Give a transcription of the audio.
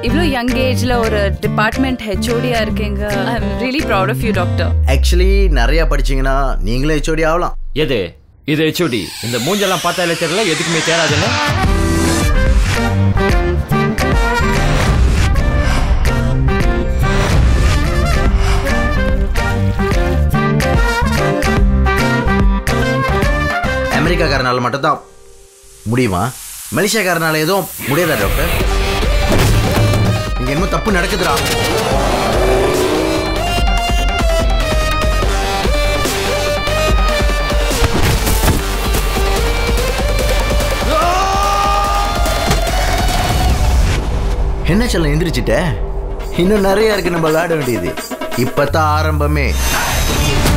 இவ்வளோ யங் ஏஜ்ல ஒரு டிபார்ட்மெண்ட் ஹெச்ஓடியா இருக்கீங்க I am really proud of you doctor actually நிறைய படிச்சீங்கன்னா நீங்களே ஹெச்ஓடி ஆகலாம் எது இது ஹெச்ஓடி இந்த மூஞ்செல்லாம் பார்த்தாலே தெரியல எதுக்குமே தேராதுன்னு அமெரிக்காக்காரனால மட்டும்தான் முடியுமா மலேசியாக்காரனால எதுவும் முடியாதா டாக்டர் இங்க என்னமோ தப்பு நடக்குதுடா என்ன சொல்ல எந்திரிச்சிட்ட இன்னும் நிறைய இருக்கு நம்ம விளையாட வேண்டியது இப்பதான் ஆரம்பமே